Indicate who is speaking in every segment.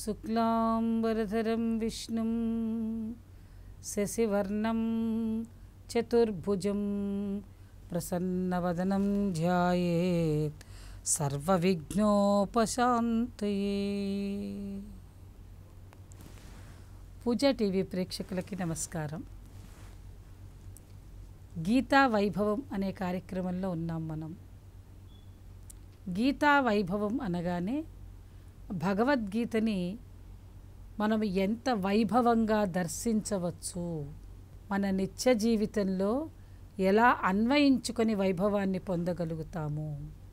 Speaker 1: శుక్లాంబరధరం విష్ణుం శశివర్ణం చతుర్భుజం ప్రసన్నవదనం ధ్యాయేత్ సర్వవిఘ్నోపశాంతయే పూజ టీవీ ప్రేక్షకులకి నమస్కారం గీతా వైభవం అనే కార్యక్రమంలో ఉన్నాం మనం గీతా వైభవం అనగానే భగవద్గీతని మనం ఎంత వైభవంగా దర్శించవచ్చు మన నిత్య జీవితంలో ఎలా అన్వయించుకొని వైభవాన్ని పొందగలుగుతాము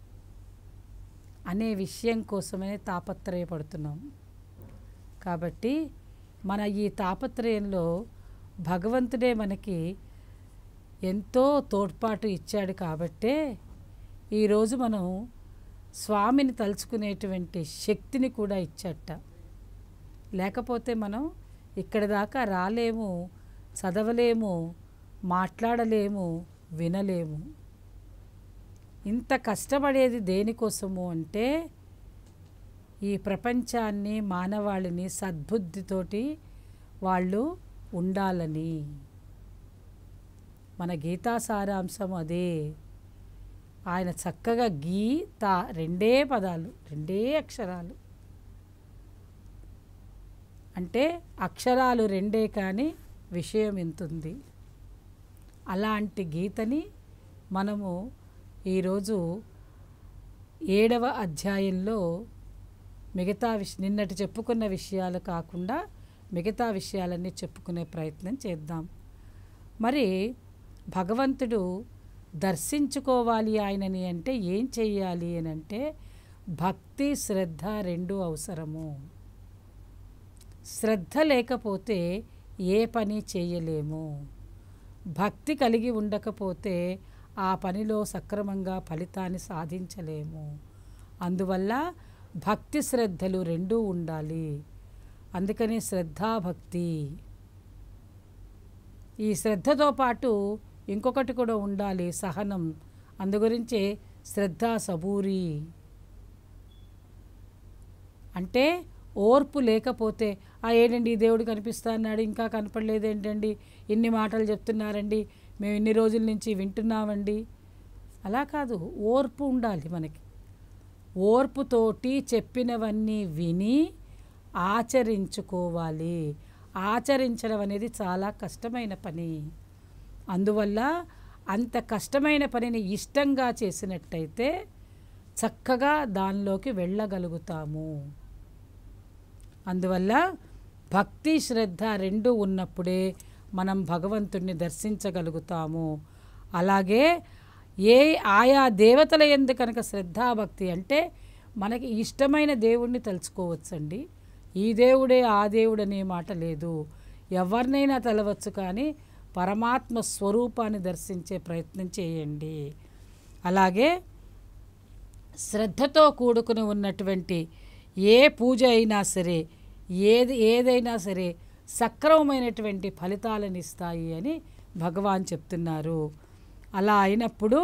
Speaker 1: అనే విషయం కోసమే తాపత్రయపడుతున్నాం కాబట్టి మన ఈ తాపత్రయంలో భగవంతుడే మనకి ఎంతో తోడ్పాటు ఇచ్చాడు కాబట్టే ఈరోజు మనం స్వామిని తలుచుకునేటువంటి శక్తిని కూడా ఇచ్చట లేకపోతే మనం ఇక్కడి దాకా రాలేము చదవలేము మాట్లాడలేము వినలేము ఇంత కష్టపడేది దేనికోసము అంటే ఈ ప్రపంచాన్ని మానవాళిని సద్బుద్ధితోటి వాళ్ళు ఉండాలని మన గీతా సారాంశం అదే ఆయన చక్కగా గీత రెండే పదాలు రెండే అక్షరాలు అంటే అక్షరాలు రెండే కానీ విషయం ఎంతుంది అలాంటి గీతని మనము ఈరోజు ఏడవ అధ్యాయంలో మిగతా విష నిన్నటి చెప్పుకున్న విషయాలు కాకుండా మిగతా విషయాలన్నీ చెప్పుకునే ప్రయత్నం చేద్దాం మరి భగవంతుడు దర్శించుకోవాలి ఆయనని అంటే ఏం చెయ్యాలి అని అంటే భక్తి శ్రద్ధ రెండు అవసరము శ్రద్ధ లేకపోతే ఏ పని చేయలేము భక్తి కలిగి ఉండకపోతే ఆ పనిలో సక్రమంగా ఫలితాన్ని సాధించలేము అందువల్ల భక్తి శ్రద్ధలు రెండూ ఉండాలి అందుకని శ్రద్ధాభక్తి ఈ శ్రద్ధతో పాటు ఇంకొకటి కూడా ఉండాలి సహనం అందుగురించే శ్రద్ధ సబూరి అంటే ఓర్పు లేకపోతే ఆ ఏంటండి ఈ దేవుడు కనిపిస్తా అన్నాడు ఇంకా కనపడలేదు ఏంటండి ఇన్ని మాటలు చెప్తున్నారండి మేము ఇన్ని రోజుల నుంచి వింటున్నామండి అలా కాదు ఓర్పు ఉండాలి మనకి ఓర్పుతోటి చెప్పినవన్నీ విని ఆచరించుకోవాలి ఆచరించడం అనేది చాలా కష్టమైన పని అందువల్ల అంత కష్టమైన పనిని ఇష్టంగా చేసినట్టయితే చక్కగా దానిలోకి వెళ్ళగలుగుతాము అందువల్ల భక్తి శ్రద్ధ రెండు ఉన్నప్పుడే మనం భగవంతుణ్ణి దర్శించగలుగుతాము అలాగే ఏ ఆయా దేవతల ఎందు కనుక శ్రద్ధాభక్తి అంటే మనకి ఇష్టమైన దేవుణ్ణి తలుచుకోవచ్చండి ఈ దేవుడే ఆ దేవుడు అనే మాట లేదు ఎవరినైనా తలవచ్చు కానీ పరమాత్మ స్వరూపాన్ని దర్శించే ప్రయత్నం చేయండి అలాగే శ్రద్ధతో కూడుకుని ఉన్నటువంటి ఏ పూజ అయినా సరే ఏది ఏదైనా సరే సక్రమమైనటువంటి ఫలితాలను ఇస్తాయి అని భగవాన్ చెప్తున్నారు అలా అయినప్పుడు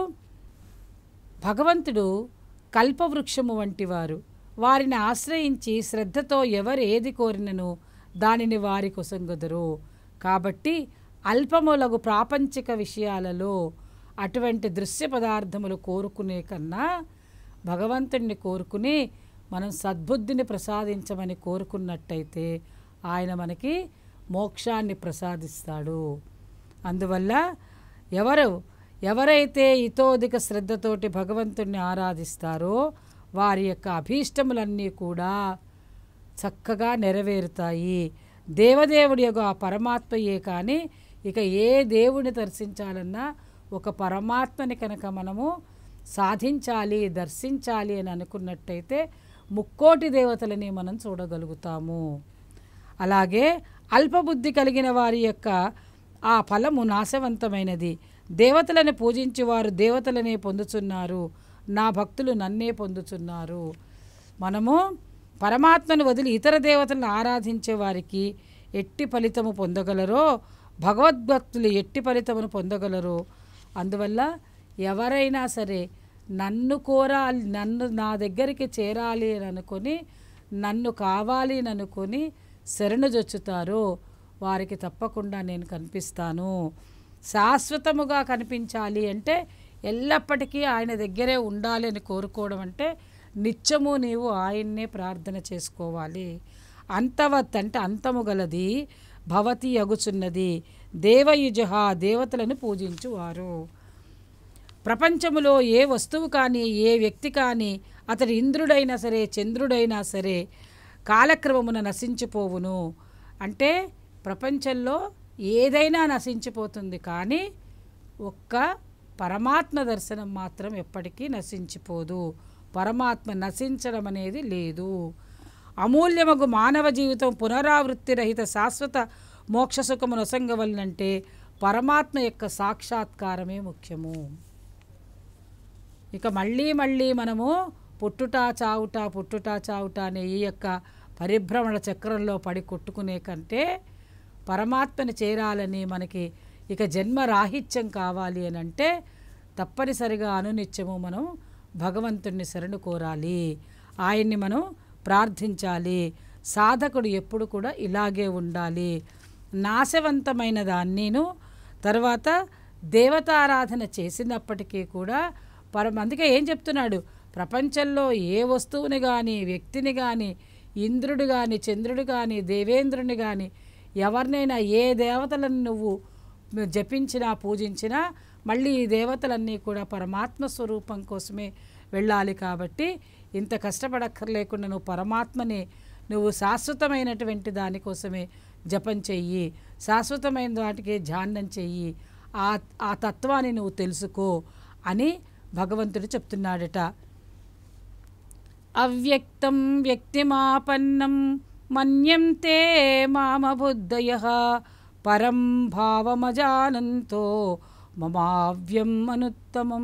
Speaker 1: భగవంతుడు కల్పవృక్షము వంటి వారు వారిని ఆశ్రయించి శ్రద్ధతో ఎవరు ఏది కోరినను దానిని వారి కొసంగుదరు కాబట్టి అల్పములగు ప్రాపంచిక విషయాలలో అటువంటి దృశ్య పదార్థములు కోరుకునే కన్నా భగవంతుణ్ణి కోరుకుని మనం సద్బుద్ధిని ప్రసాదించమని కోరుకున్నట్టయితే ఆయన మనకి మోక్షాన్ని ప్రసాదిస్తాడు అందువల్ల ఎవరు ఎవరైతే ఇతోధిక శ్రద్ధతోటి భగవంతుణ్ణి ఆరాధిస్తారో వారి యొక్క అభీష్టములన్నీ కూడా చక్కగా నెరవేరుతాయి దేవదేవుడి యొక్క ఆ పరమాత్మయే కానీ ఇక ఏ దేవుని దర్శించాలన్నా ఒక పరమాత్మని కనుక మనము సాధించాలి దర్శించాలి అని అనుకున్నట్టయితే ముక్కోటి దేవతలని మనం చూడగలుగుతాము అలాగే అల్పబుద్ధి కలిగిన వారి యొక్క ఆ ఫలము నాశవంతమైనది దేవతలను పూజించి వారు దేవతలనే పొందుచున్నారు నా భక్తులు నన్నే పొందుచున్నారు మనము పరమాత్మను వదిలి ఇతర దేవతలను ఆరాధించే వారికి ఎట్టి ఫలితము పొందగలరో భగవద్భక్తులు ఎట్టి ఫలితమును పొందగలరు అందువల్ల ఎవరైనా సరే నన్ను కోరాలి నన్ను నా దగ్గరికి చేరాలి అని అనుకొని నన్ను కావాలి అని అనుకొని శరణు జొచ్చుతారో వారికి తప్పకుండా నేను కనిపిస్తాను శాశ్వతముగా కనిపించాలి అంటే ఎల్లప్పటికీ ఆయన దగ్గరే ఉండాలి అని కోరుకోవడం అంటే నిత్యము నీవు ఆయన్నే ప్రార్థన చేసుకోవాలి అంతవత్ అంటే అంతము గలది భవతి అగుచున్నది దేవయుజ దేవతలను పూజించువారు ప్రపంచములో ఏ వస్తువు కానీ ఏ వ్యక్తి కానీ అతడు ఇంద్రుడైనా సరే చంద్రుడైనా సరే కాలక్రమమున నశించిపోవును అంటే ప్రపంచంలో ఏదైనా నశించిపోతుంది కానీ ఒక్క పరమాత్మ దర్శనం మాత్రం ఎప్పటికీ నశించిపోదు పరమాత్మ నశించడం అనేది లేదు అమూల్యమగు మానవ జీవితం పునరావృత్తి రహిత శాశ్వత మోక్ష సుఖము నొసంగవలనంటే పరమాత్మ యొక్క సాక్షాత్కారమే ముఖ్యము ఇక మళ్ళీ మళ్ళీ మనము పుట్టుట చావుట పుట్టుట చావుట అనే ఈ యొక్క పరిభ్రమణ చక్రంలో పడి కొట్టుకునే కంటే పరమాత్మని చేరాలని మనకి ఇక జన్మ రాహిత్యం కావాలి అని అంటే తప్పనిసరిగా అనునిత్యము మనం భగవంతుణ్ణి శరణు కోరాలి ఆయన్ని మనం ప్రార్థించాలి సాధకుడు ఎప్పుడు కూడా ఇలాగే ఉండాలి నాశవంతమైన దాన్నిను తర్వాత దేవతారాధన చేసినప్పటికీ కూడా పరమ అందుకే ఏం చెప్తున్నాడు ప్రపంచంలో ఏ వస్తువుని కానీ వ్యక్తిని కానీ ఇంద్రుడు కానీ చంద్రుడు కానీ దేవేంద్రుని కానీ ఎవరినైనా ఏ దేవతలను నువ్వు జపించినా పూజించినా మళ్ళీ ఈ దేవతలన్నీ కూడా పరమాత్మ స్వరూపం కోసమే వెళ్ళాలి కాబట్టి ఇంత కష్టపడక్కర్లేకుండా నువ్వు పరమాత్మని నువ్వు శాశ్వతమైనటువంటి దానికోసమే జపం చెయ్యి శాశ్వతమైన వాటికి ధ్యానం చెయ్యి ఆ ఆ తత్వాన్ని నువ్వు తెలుసుకో అని భగవంతుడు చెప్తున్నాడట అవ్యక్తం వ్యక్తిమాపన్నం మన్యంతే మామబుద్ధయ పరం భావమజానంతో మమావ్యం అనుత్తమం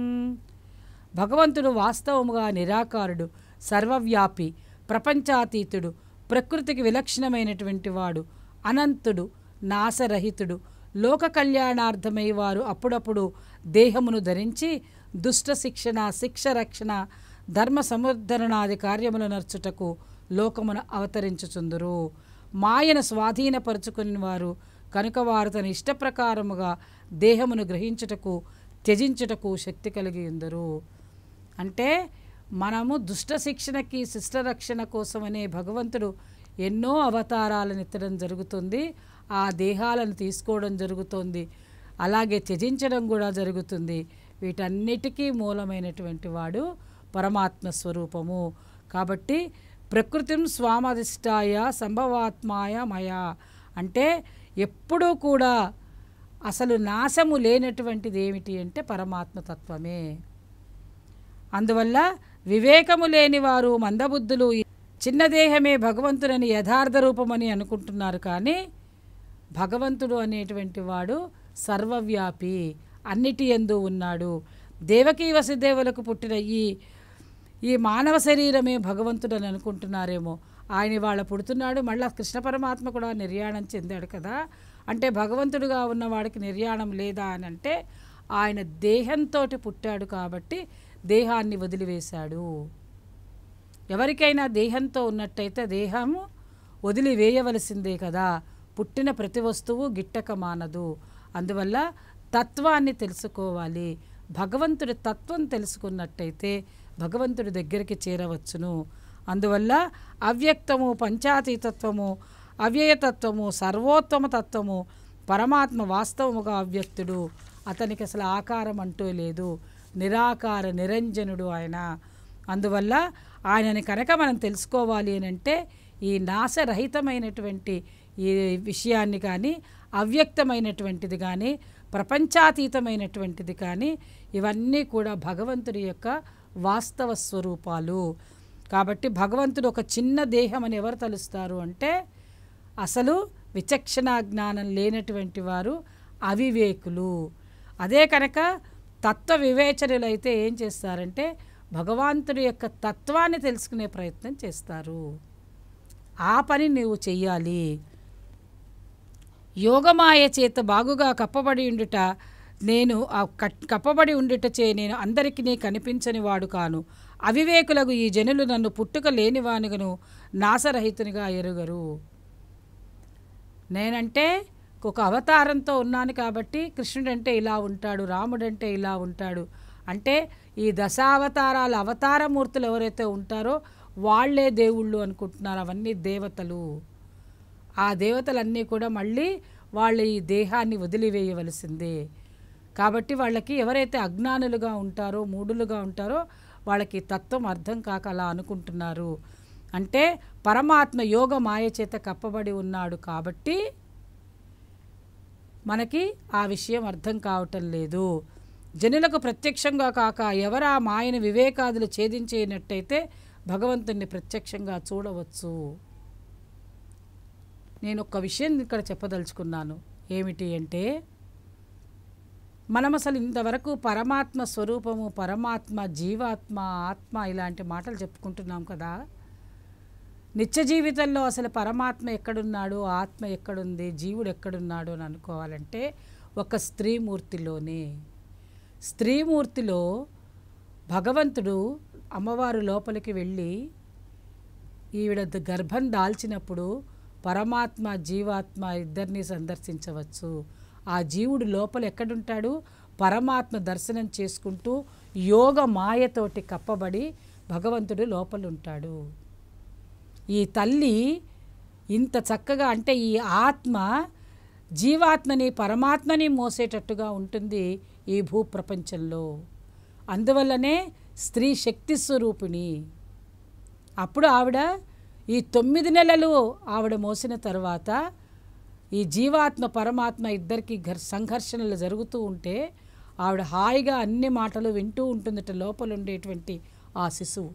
Speaker 1: భగవంతుడు వాస్తవముగా నిరాకారుడు సర్వవ్యాపి ప్రపంచాతీతుడు ప్రకృతికి విలక్షణమైనటువంటి వాడు అనంతుడు నాశరహితుడు లోక కళ్యాణార్థమై వారు అప్పుడప్పుడు దేహమును ధరించి దుష్ట శిక్షణ శిక్ష రక్షణ ధర్మ సముద్ధరణాది కార్యముల నర్చుటకు లోకమున అవతరించుచుందురు మాయను స్వాధీనపరుచుకుని వారు కనుక వారు తన ఇష్టప్రకారముగా దేహమును గ్రహించుటకు త్యజించుటకు శక్తి కలిగి ఉందరు అంటే మనము దుష్ట శిక్షణకి శిష్ట రక్షణ కోసమనే భగవంతుడు ఎన్నో అవతారాలను ఎత్తడం జరుగుతుంది ఆ దేహాలను తీసుకోవడం జరుగుతుంది అలాగే త్యజించడం కూడా జరుగుతుంది వీటన్నిటికీ మూలమైనటువంటి వాడు పరమాత్మ స్వరూపము కాబట్టి ప్రకృతిం స్వామధిష్టాయ సంభవాత్మాయ మయా అంటే ఎప్పుడూ కూడా అసలు నాశము లేనటువంటిది ఏమిటి అంటే పరమాత్మ తత్వమే అందువల్ల వివేకము లేని వారు మందబుద్ధులు చిన్న దేహమే భగవంతుడని యథార్థ రూపమని అనుకుంటున్నారు కానీ భగవంతుడు అనేటువంటి వాడు సర్వవ్యాపి అన్నిటి ఎందు ఉన్నాడు దేవకీ వసుదేవులకు పుట్టిన ఈ ఈ మానవ శరీరమే భగవంతుడు అని అనుకుంటున్నారేమో ఆయన వాళ్ళ పుడుతున్నాడు మళ్ళా కృష్ణ పరమాత్మ కూడా నిర్యాణం చెందాడు కదా అంటే భగవంతుడుగా ఉన్నవాడికి నిర్యాణం లేదా అని అంటే ఆయన దేహంతో పుట్టాడు కాబట్టి దేహాన్ని వదిలివేశాడు ఎవరికైనా దేహంతో ఉన్నట్టయితే దేహము వదిలివేయవలసిందే కదా పుట్టిన ప్రతి వస్తువు గిట్టక మానదు అందువల్ల తత్వాన్ని తెలుసుకోవాలి భగవంతుడి తత్వం తెలుసుకున్నట్టయితే భగవంతుడి దగ్గరికి చేరవచ్చును అందువల్ల అవ్యక్తము పంచాతీతత్వము అవ్యయతత్వము సర్వోత్తమ తత్వము పరమాత్మ వాస్తవముగా అవ్యక్తుడు అతనికి అసలు ఆకారం అంటూ లేదు నిరాకార నిరంజనుడు ఆయన అందువల్ల ఆయనని కనుక మనం తెలుసుకోవాలి అని అంటే ఈ నాశరహితమైనటువంటి ఈ విషయాన్ని కానీ అవ్యక్తమైనటువంటిది కానీ ప్రపంచాతీతమైనటువంటిది కానీ ఇవన్నీ కూడా భగవంతుడి యొక్క వాస్తవ స్వరూపాలు కాబట్టి భగవంతుడు ఒక చిన్న దేహం అని ఎవరు తలుస్తారు అంటే అసలు విచక్షణ జ్ఞానం లేనటువంటి వారు అవివేకులు అదే కనుక తత్వ వివేచనలు అయితే ఏం చేస్తారంటే భగవంతుడి యొక్క తత్వాన్ని తెలుసుకునే ప్రయత్నం చేస్తారు ఆ పని నీవు చెయ్యాలి యోగమాయ చేత బాగుగా కప్పబడి ఉండుట నేను ఆ కట్- కప్పబడి ఉండుటచే నేను అందరికీ నీ కనిపించని వాడు కాను అవివేకులకు ఈ జనులు నన్ను పుట్టుక లేనివానిగను నాసరహితునిగా ఎరుగరు నేనంటే ఒక అవతారంతో ఉన్నాను కాబట్టి కృష్ణుడంటే ఇలా ఉంటాడు రాముడంటే ఇలా ఉంటాడు అంటే ఈ దశావతారాల అవతారమూర్తులు ఎవరైతే ఉంటారో వాళ్ళే దేవుళ్ళు అనుకుంటున్నారు అవన్నీ దేవతలు ఆ దేవతలన్నీ కూడా మళ్ళీ వాళ్ళ ఈ దేహాన్ని వదిలివేయవలసిందే కాబట్టి వాళ్ళకి ఎవరైతే అజ్ఞానులుగా ఉంటారో మూడులుగా ఉంటారో వాళ్ళకి తత్వం అర్థం కాక అలా అనుకుంటున్నారు అంటే పరమాత్మ యోగ మాయ చేత కప్పబడి ఉన్నాడు కాబట్టి మనకి ఆ విషయం అర్థం కావటం లేదు జనులకు ప్రత్యక్షంగా కాక ఎవరా మాయను వివేకాదులు ఛేదించేనట్టయితే భగవంతుణ్ణి ప్రత్యక్షంగా చూడవచ్చు నేను ఒక విషయం ఇక్కడ చెప్పదలుచుకున్నాను ఏమిటి అంటే మనం అసలు ఇంతవరకు పరమాత్మ స్వరూపము పరమాత్మ జీవాత్మ ఆత్మ ఇలాంటి మాటలు చెప్పుకుంటున్నాం కదా నిత్య జీవితంలో అసలు పరమాత్మ ఎక్కడున్నాడు ఆత్మ ఎక్కడుంది జీవుడు ఎక్కడున్నాడు అని అనుకోవాలంటే ఒక స్త్రీమూర్తిలోనే స్త్రీమూర్తిలో భగవంతుడు అమ్మవారు లోపలికి వెళ్ళి ఈవిడ ద- గర్భం దాల్చినప్పుడు పరమాత్మ జీవాత్మ ఇద్దరిని సందర్శించవచ్చు ఆ జీవుడు లోపల ఎక్కడుంటాడు పరమాత్మ దర్శనం చేసుకుంటూ యోగ మాయతోటి కప్పబడి భగవంతుడు లోపల ఉంటాడు ఈ తల్లి ఇంత చక్కగా అంటే ఈ ఆత్మ జీవాత్మని పరమాత్మని మోసేటట్టుగా ఉంటుంది ఈ భూప్రపంచంలో అందువల్లనే స్త్రీ శక్తి స్వరూపిణి అప్పుడు ఆవిడ ఈ తొమ్మిది నెలలు ఆవిడ మోసిన తర్వాత ఈ జీవాత్మ పరమాత్మ ఇద్దరికి ఘర్ సంఘర్షణలు జరుగుతూ ఉంటే ఆవిడ హాయిగా అన్ని మాటలు వింటూ ఉంటుందట లోపల ఉండేటువంటి ఆ శిశువు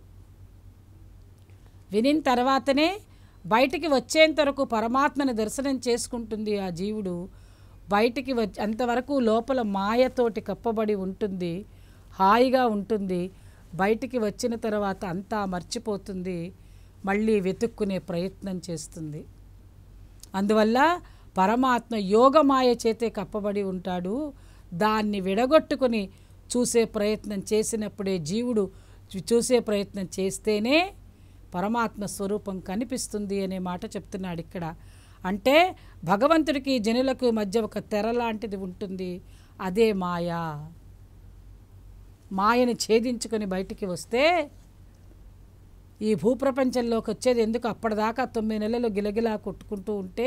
Speaker 1: వినిన తర్వాతనే బయటికి వచ్చేంత వరకు పరమాత్మని దర్శనం చేసుకుంటుంది ఆ జీవుడు బయటికి వచ్చి అంతవరకు లోపల మాయతోటి కప్పబడి ఉంటుంది హాయిగా ఉంటుంది బయటికి వచ్చిన తర్వాత అంతా మర్చిపోతుంది మళ్ళీ వెతుక్కునే ప్రయత్నం చేస్తుంది అందువల్ల పరమాత్మ యోగమాయ చేతే కప్పబడి ఉంటాడు దాన్ని విడగొట్టుకొని చూసే ప్రయత్నం చేసినప్పుడే జీవుడు చూ- చూసే ప్రయత్నం చేస్తేనే పరమాత్మ స్వరూపం కనిపిస్తుంది అనే మాట చెప్తున్నాడు ఇక్కడ అంటే భగవంతుడికి జనులకు మధ్య ఒక తెర లాంటిది ఉంటుంది అదే మాయా మాయని ఛేదించుకొని బయటికి వస్తే ఈ భూప్రపంచంలోకి వచ్చేది ఎందుకు అప్పటిదాకా తొమ్మిది నెలలు గిలగిలా కొట్టుకుంటూ ఉంటే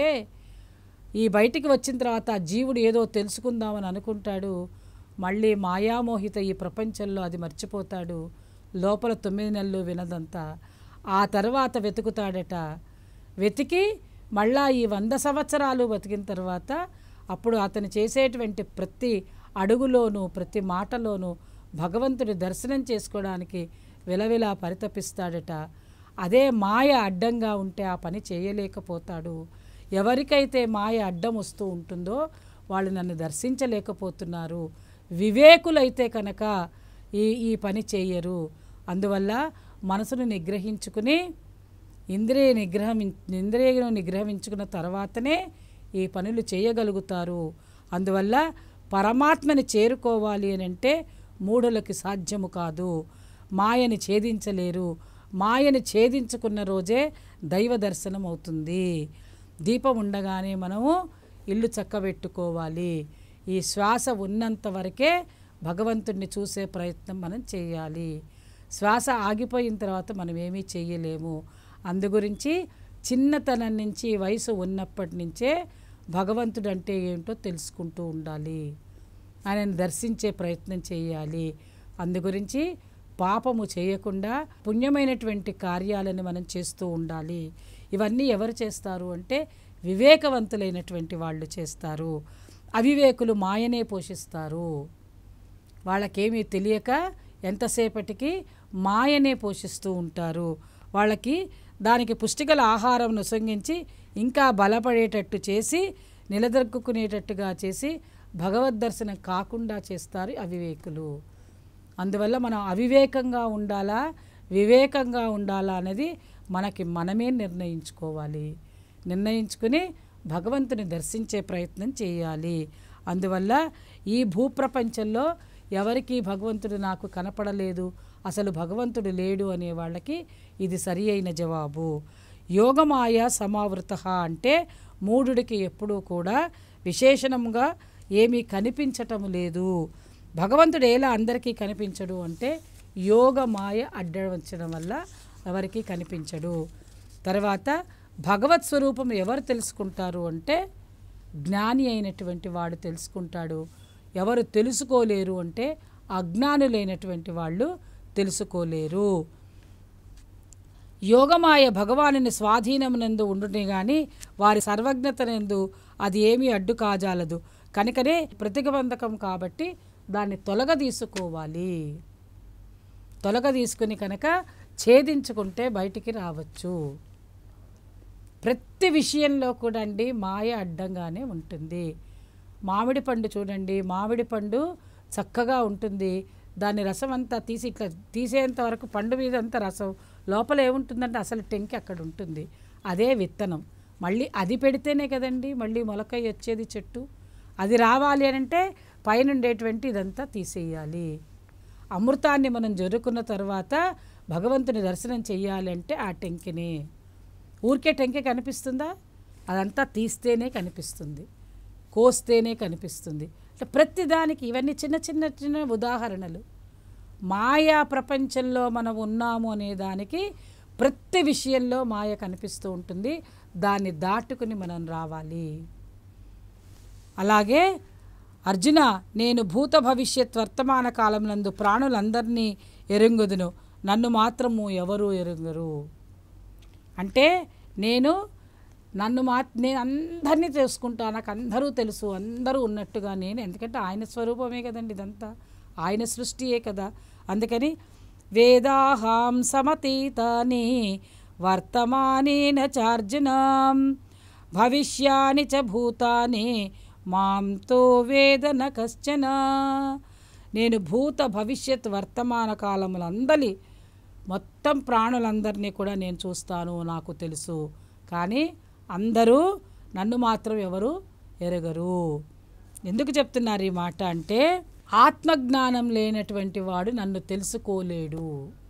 Speaker 1: ఈ బయటికి వచ్చిన తర్వాత ఆ జీవుడు ఏదో తెలుసుకుందామని అనుకుంటాడు మళ్ళీ మాయామోహిత ఈ ప్రపంచంలో అది మర్చిపోతాడు లోపల తొమ్మిది నెలలు వినదంతా ఆ తర్వాత వెతుకుతాడట వెతికి మళ్ళా ఈ వంద సంవత్సరాలు బతికిన తర్వాత అప్పుడు అతను చేసేటువంటి ప్రతి అడుగులోనూ ప్రతి మాటలోనూ భగవంతుడి దర్శనం చేసుకోవడానికి విలవిలా పరితపిస్తాడట అదే మాయ అడ్డంగా ఉంటే ఆ పని చేయలేకపోతాడు ఎవరికైతే మాయ అడ్డం వస్తూ ఉంటుందో వాళ్ళు నన్ను దర్శించలేకపోతున్నారు వివేకులైతే కనుక ఈ ఈ పని చేయరు అందువల్ల మనసును నిగ్రహించుకుని ఇంద్రియ నిగ్రహం ఇంద్రియం నిగ్రహించుకున్న తర్వాతనే ఈ పనులు చేయగలుగుతారు అందువల్ల పరమాత్మని చేరుకోవాలి అని అంటే మూఢులకి సాధ్యము కాదు మాయని ఛేదించలేరు మాయని ఛేదించుకున్న రోజే దైవ దర్శనం అవుతుంది దీపం ఉండగానే మనము ఇల్లు చక్కబెట్టుకోవాలి ఈ శ్వాస ఉన్నంత వరకే భగవంతుడిని చూసే ప్రయత్నం మనం చేయాలి శ్వాస ఆగిపోయిన తర్వాత మనం ఏమీ చేయలేము అందుగురించి చిన్నతనం నుంచి వయసు ఉన్నప్పటి నుంచే భగవంతుడు అంటే ఏంటో తెలుసుకుంటూ ఉండాలి ఆయనను దర్శించే ప్రయత్నం చేయాలి అందుగురించి పాపము చేయకుండా పుణ్యమైనటువంటి కార్యాలను మనం చేస్తూ ఉండాలి ఇవన్నీ ఎవరు చేస్తారు అంటే వివేకవంతులైనటువంటి వాళ్ళు చేస్తారు అవివేకులు మాయనే పోషిస్తారు వాళ్ళకేమీ తెలియక ఎంతసేపటికి మాయనే పోషిస్తూ ఉంటారు వాళ్ళకి దానికి పుష్టిగల ఆహారం నొసంగించి ఇంకా బలపడేటట్టు చేసి నిలదొక్కునేటట్టుగా చేసి భగవద్ దర్శనం కాకుండా చేస్తారు అవివేకులు అందువల్ల మనం అవివేకంగా ఉండాలా వివేకంగా ఉండాలా అనేది మనకి మనమే నిర్ణయించుకోవాలి నిర్ణయించుకుని భగవంతుని దర్శించే ప్రయత్నం చేయాలి అందువల్ల ఈ భూప్రపంచంలో ఎవరికి భగవంతుడు నాకు కనపడలేదు అసలు భగవంతుడు లేడు అనే వాళ్ళకి ఇది సరి అయిన జవాబు యోగమాయ సమావృత అంటే మూఢుడికి ఎప్పుడూ కూడా విశేషణంగా ఏమీ కనిపించటం లేదు భగవంతుడు ఎలా అందరికీ కనిపించడు అంటే యోగమాయ అడ్డవచ్చడం వల్ల ఎవరికి కనిపించడు తర్వాత భగవత్ స్వరూపం ఎవరు తెలుసుకుంటారు అంటే జ్ఞాని అయినటువంటి వాడు తెలుసుకుంటాడు ఎవరు తెలుసుకోలేరు అంటే అజ్ఞానులైనటువంటి వాళ్ళు తెలుసుకోలేరు యోగమాయ భగవానుని స్వాధీనమునందు ఉండునే గాని వారి సర్వజ్ఞతనందు అది ఏమీ అడ్డు కాజాలదు కనుకనే ప్రతిబంధకం కాబట్టి దాన్ని తొలగ తీసుకోవాలి తొలగ తీసుకుని కనుక ఛేదించుకుంటే బయటికి రావచ్చు ప్రతి విషయంలో కూడా అండి మాయ అడ్డంగానే ఉంటుంది మామిడి పండు చూడండి మామిడి పండు చక్కగా ఉంటుంది దాని రసం అంతా తీసి ఇట్లా తీసేంత వరకు పండు మీద అంతా రసం లోపల ఏముంటుందంటే అసలు టెంకి అక్కడ ఉంటుంది అదే విత్తనం మళ్ళీ అది పెడితేనే కదండి మళ్ళీ మొలకై వచ్చేది చెట్టు అది రావాలి అని అంటే పైన ఉండేటువంటి ఇదంతా తీసేయాలి అమృతాన్ని మనం జరుకున్న తర్వాత భగవంతుని దర్శనం చెయ్యాలి అంటే ఆ టెంకిని ఊరికే టెంకే కనిపిస్తుందా అదంతా తీస్తేనే కనిపిస్తుంది కోస్తేనే కనిపిస్తుంది అంటే ప్రతిదానికి ఇవన్నీ చిన్న చిన్న చిన్న ఉదాహరణలు మాయా ప్రపంచంలో మనం ఉన్నాము అనే దానికి ప్రతి విషయంలో మాయ కనిపిస్తూ ఉంటుంది దాన్ని దాటుకుని మనం రావాలి అలాగే అర్జున నేను భూత భవిష్యత్ వర్తమాన కాలమునందు ప్రాణులందరినీ ఎరుంగుదును నన్ను మాత్రము ఎవరు ఎరుంగరు అంటే నేను నన్ను మా నేను అందరినీ తెలుసుకుంటా నాకు అందరూ తెలుసు అందరూ ఉన్నట్టుగా నేను ఎందుకంటే ఆయన స్వరూపమే కదండి ఇదంతా ఆయన సృష్టియే కదా అందుకని వేదాహాం సమతీతాని వర్తమానేన చార్జునాం భవిష్యాని చ భూతాని మాంతో వేదన కశ్చన నేను భూత భవిష్యత్ వర్తమాన కాలములందలి మొత్తం ప్రాణులందరినీ కూడా నేను చూస్తాను నాకు తెలుసు కానీ అందరూ నన్ను మాత్రం ఎవరు ఎరగరు ఎందుకు చెప్తున్నారు ఈ మాట అంటే ఆత్మజ్ఞానం లేనటువంటి వాడు నన్ను తెలుసుకోలేడు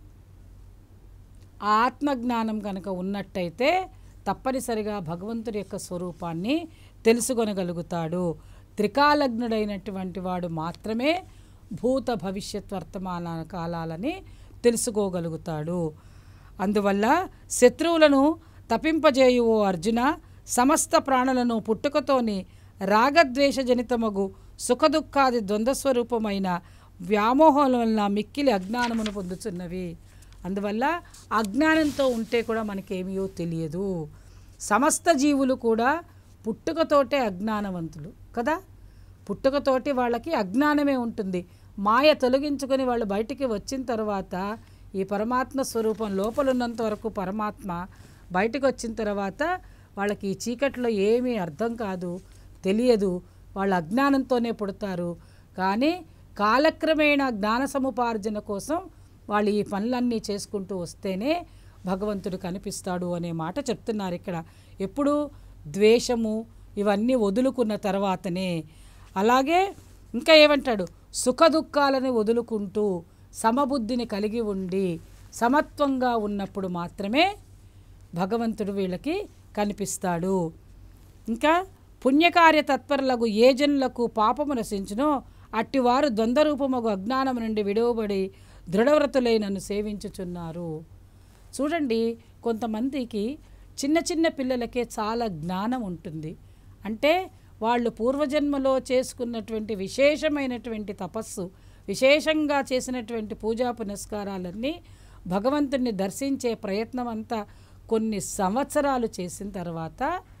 Speaker 1: ఆ ఆత్మజ్ఞానం కనుక ఉన్నట్టయితే తప్పనిసరిగా భగవంతుడి యొక్క స్వరూపాన్ని తెలుసుకొనగలుగుతాడు త్రికాలగ్నుడైనటువంటి వాడు మాత్రమే భూత భవిష్యత్ వర్తమాన కాలాలని తెలుసుకోగలుగుతాడు అందువల్ల శత్రువులను తపింపజేయు ఓ అర్జున సమస్త ప్రాణులను పుట్టుకతోని రాగద్వేషజనితమగు సుఖదుఖాది ద్వంద్వస్వరూపమైన వ్యామోహం వలన మిక్కిలి అజ్ఞానమును పొందుతున్నవి అందువల్ల అజ్ఞానంతో ఉంటే కూడా మనకేమీయో తెలియదు సమస్త జీవులు కూడా పుట్టుకతోటే అజ్ఞానవంతులు కదా పుట్టుకతోటి వాళ్ళకి అజ్ఞానమే ఉంటుంది మాయ తొలగించుకొని వాళ్ళు బయటికి వచ్చిన తర్వాత ఈ పరమాత్మ స్వరూపం లోపల ఉన్నంత వరకు పరమాత్మ బయటకు వచ్చిన తర్వాత వాళ్ళకి ఈ చీకట్లో ఏమీ అర్థం కాదు తెలియదు వాళ్ళ అజ్ఞానంతోనే పుడతారు కానీ కాలక్రమేణా జ్ఞాన సముపార్జన కోసం వాళ్ళు ఈ పనులన్నీ చేసుకుంటూ వస్తేనే భగవంతుడు కనిపిస్తాడు అనే మాట చెప్తున్నారు ఇక్కడ ఎప్పుడు ద్వేషము ఇవన్నీ వదులుకున్న తర్వాతనే అలాగే ఇంకా ఏమంటాడు సుఖ దుఃఖాలని వదులుకుంటూ సమబుద్ధిని కలిగి ఉండి సమత్వంగా ఉన్నప్పుడు మాత్రమే భగవంతుడు వీళ్ళకి కనిపిస్తాడు ఇంకా పుణ్యకార్య తత్పరులకు ఏ జనులకు పాపము నశించునో అట్టివారు ద్వంద్వరూపమగు అజ్ఞానము నుండి విడవబడి దృఢవ్రతులై నన్ను సేవించుచున్నారు చూడండి కొంతమందికి చిన్న చిన్న పిల్లలకే చాలా జ్ఞానం ఉంటుంది అంటే వాళ్ళు పూర్వజన్మలో చేసుకున్నటువంటి విశేషమైనటువంటి తపస్సు విశేషంగా చేసినటువంటి పూజా పునస్కారాలన్నీ భగవంతుణ్ణి దర్శించే ప్రయత్నం అంతా కొన్ని సంవత్సరాలు చేసిన తర్వాత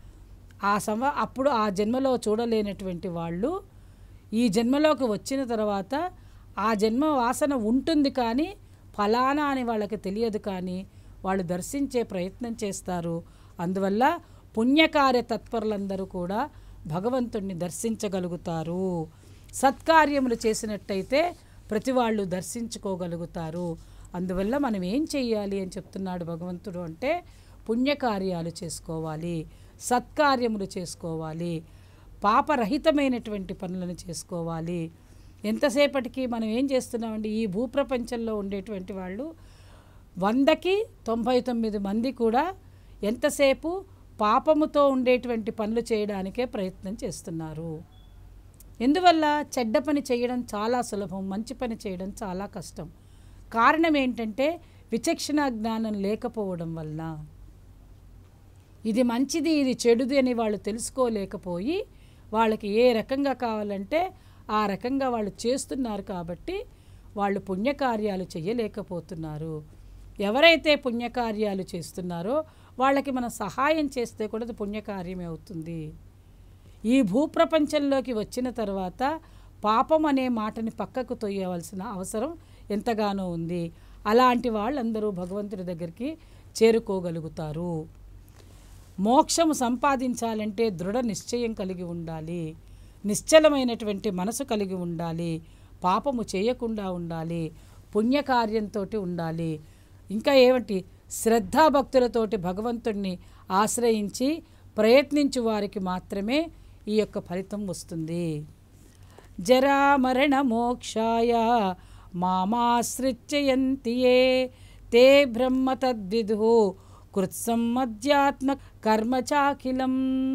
Speaker 1: ఆ సమ అప్పుడు ఆ జన్మలో చూడలేనటువంటి వాళ్ళు ఈ జన్మలోకి వచ్చిన తర్వాత ఆ జన్మ వాసన ఉంటుంది కానీ ఫలానా అని వాళ్ళకి తెలియదు కానీ వాళ్ళు దర్శించే ప్రయత్నం చేస్తారు అందువల్ల పుణ్యకార్య తత్పరులందరూ కూడా భగవంతుణ్ణి దర్శించగలుగుతారు సత్కార్యములు చేసినట్టయితే ప్రతి వాళ్ళు దర్శించుకోగలుగుతారు అందువల్ల మనం ఏం చెయ్యాలి అని చెప్తున్నాడు భగవంతుడు అంటే పుణ్యకార్యాలు చేసుకోవాలి సత్కార్యములు చేసుకోవాలి పాపరహితమైనటువంటి పనులను చేసుకోవాలి ఎంతసేపటికి మనం ఏం చేస్తున్నామండి ఈ భూప్రపంచంలో ఉండేటువంటి వాళ్ళు వందకి తొంభై తొమ్మిది మంది కూడా ఎంతసేపు పాపముతో ఉండేటువంటి పనులు చేయడానికే ప్రయత్నం చేస్తున్నారు ఎందువల్ల చెడ్డ పని చేయడం చాలా సులభం మంచి పని చేయడం చాలా కష్టం కారణం ఏంటంటే విచక్షణ జ్ఞానం లేకపోవడం వల్ల ఇది మంచిది ఇది చెడుది అని వాళ్ళు తెలుసుకోలేకపోయి వాళ్ళకి ఏ రకంగా కావాలంటే ఆ రకంగా వాళ్ళు చేస్తున్నారు కాబట్టి వాళ్ళు పుణ్యకార్యాలు చేయలేకపోతున్నారు ఎవరైతే పుణ్యకార్యాలు చేస్తున్నారో వాళ్ళకి మనం సహాయం చేస్తే కూడా అది పుణ్యకార్యమే అవుతుంది ఈ భూప్రపంచంలోకి వచ్చిన తర్వాత పాపం అనే మాటని పక్కకు తొయ్యవలసిన అవసరం ఎంతగానో ఉంది అలాంటి వాళ్ళందరూ భగవంతుడి దగ్గరికి చేరుకోగలుగుతారు మోక్షము సంపాదించాలంటే దృఢ నిశ్చయం కలిగి ఉండాలి నిశ్చలమైనటువంటి మనసు కలిగి ఉండాలి పాపము చేయకుండా ఉండాలి పుణ్యకార్యంతో ఉండాలి ఇంకా ఏమిటి శ్రద్ధాభక్తులతోటి భగవంతుణ్ణి ఆశ్రయించి ప్రయత్నించు వారికి మాత్రమే ఈ యొక్క ఫలితం వస్తుంది జరామరణ మోక్షాయ మామాశ్రిత్యయంతి ఏ తే బ్రహ్మ తద్విదు కృత్సమ్మధ్యాత్మ కర్మచాఖిలం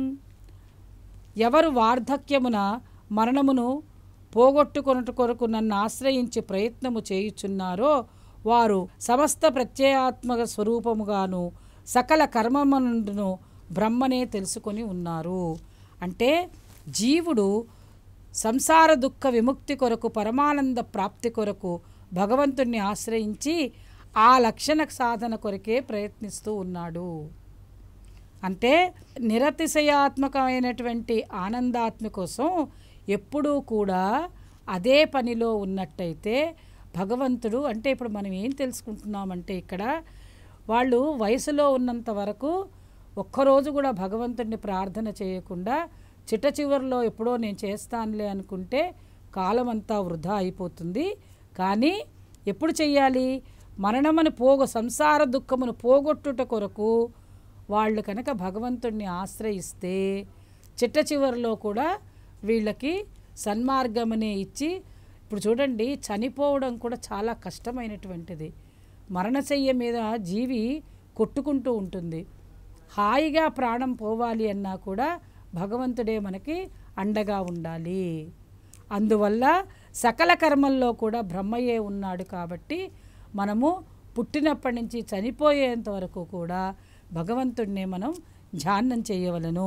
Speaker 1: ఎవరు వార్ధక్యమున మరణమును పోగొట్టుకొనుట కొరకు నన్ను ఆశ్రయించి ప్రయత్నము చేయుచున్నారో వారు సమస్త ప్రత్యయాత్మక స్వరూపముగాను సకల కర్మమును బ్రహ్మనే తెలుసుకొని ఉన్నారు అంటే జీవుడు సంసార దుఃఖ విముక్తి కొరకు పరమానంద ప్రాప్తి కొరకు భగవంతుణ్ణి ఆశ్రయించి ఆ లక్షణ సాధన కొరకే ప్రయత్నిస్తూ ఉన్నాడు అంటే నిరతిశయాత్మకమైనటువంటి ఆనందాత్మ కోసం ఎప్పుడూ కూడా అదే పనిలో ఉన్నట్టయితే భగవంతుడు అంటే ఇప్పుడు మనం ఏం తెలుసుకుంటున్నామంటే ఇక్కడ వాళ్ళు వయసులో ఉన్నంత వరకు ఒక్కరోజు కూడా భగవంతుడిని ప్రార్థన చేయకుండా చిట్ట చివరిలో ఎప్పుడో నేను చేస్తానులే అనుకుంటే కాలం అంతా వృధా అయిపోతుంది కానీ ఎప్పుడు చెయ్యాలి మరణమును పోగొ సంసార దుఃఖమును పోగొట్టుట కొరకు వాళ్ళు కనుక భగవంతుణ్ణి ఆశ్రయిస్తే చిట్ట చివరిలో కూడా వీళ్ళకి సన్మార్గమనే ఇచ్చి ఇప్పుడు చూడండి చనిపోవడం కూడా చాలా కష్టమైనటువంటిది మరణశయ్య మీద జీవి కొట్టుకుంటూ ఉంటుంది హాయిగా ప్రాణం పోవాలి అన్నా కూడా భగవంతుడే మనకి అండగా ఉండాలి అందువల్ల సకల కర్మల్లో కూడా బ్రహ్మయే ఉన్నాడు కాబట్టి మనము పుట్టినప్పటి నుంచి చనిపోయేంత వరకు కూడా భగవంతుడినే మనం ధ్యానం చేయవలను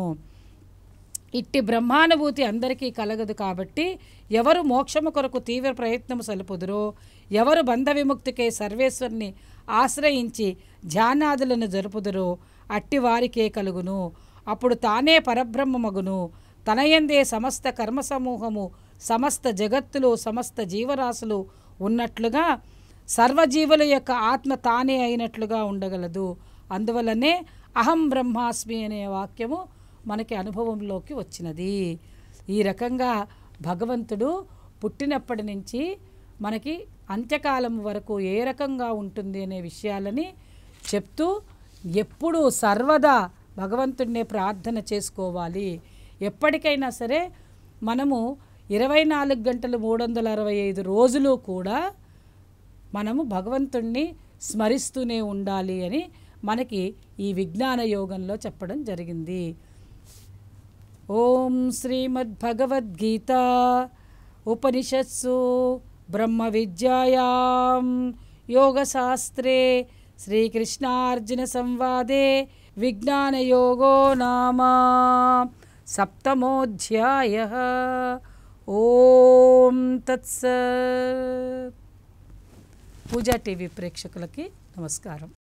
Speaker 1: ఇట్టి బ్రహ్మానుభూతి అందరికీ కలగదు కాబట్టి ఎవరు మోక్షము కొరకు తీవ్ర ప్రయత్నము సలుపుదురో ఎవరు బంధ విముక్తికై సర్వేశ్వరుని ఆశ్రయించి ధ్యానాదులను జరుపుదురో అట్టి వారికే కలుగును అప్పుడు తానే పరబ్రహ్మమగును తనయందే సమస్త కర్మ సమూహము సమస్త జగత్తులు సమస్త జీవరాశులు ఉన్నట్లుగా సర్వజీవుల యొక్క ఆత్మ తానే అయినట్లుగా ఉండగలదు అందువల్లనే అహం బ్రహ్మాస్మి అనే వాక్యము మనకి అనుభవంలోకి వచ్చినది ఈ రకంగా భగవంతుడు పుట్టినప్పటి నుంచి మనకి అంత్యకాలం వరకు ఏ రకంగా ఉంటుంది అనే విషయాలని చెప్తూ ఎప్పుడూ సర్వదా భగవంతుడినే ప్రార్థన చేసుకోవాలి ఎప్పటికైనా సరే మనము ఇరవై నాలుగు గంటలు మూడు వందల అరవై ఐదు రోజులు కూడా మనము భగవంతుణ్ణి స్మరిస్తూనే ఉండాలి అని మనకి ఈ విజ్ఞాన యోగంలో చెప్పడం జరిగింది ఓం శ్రీమద్భగవద్గీత ఉపనిషత్సు బ్రహ్మ విద్యాయాం యోగశాస్త్రే శ్రీకృష్ణార్జున సంవాదే విజ్ఞానయోగో నామ సప్తమోధ్యాయ ఓం తత్సత్ పూజా టీవీ ప్రేక్షకులకి నమస్కారం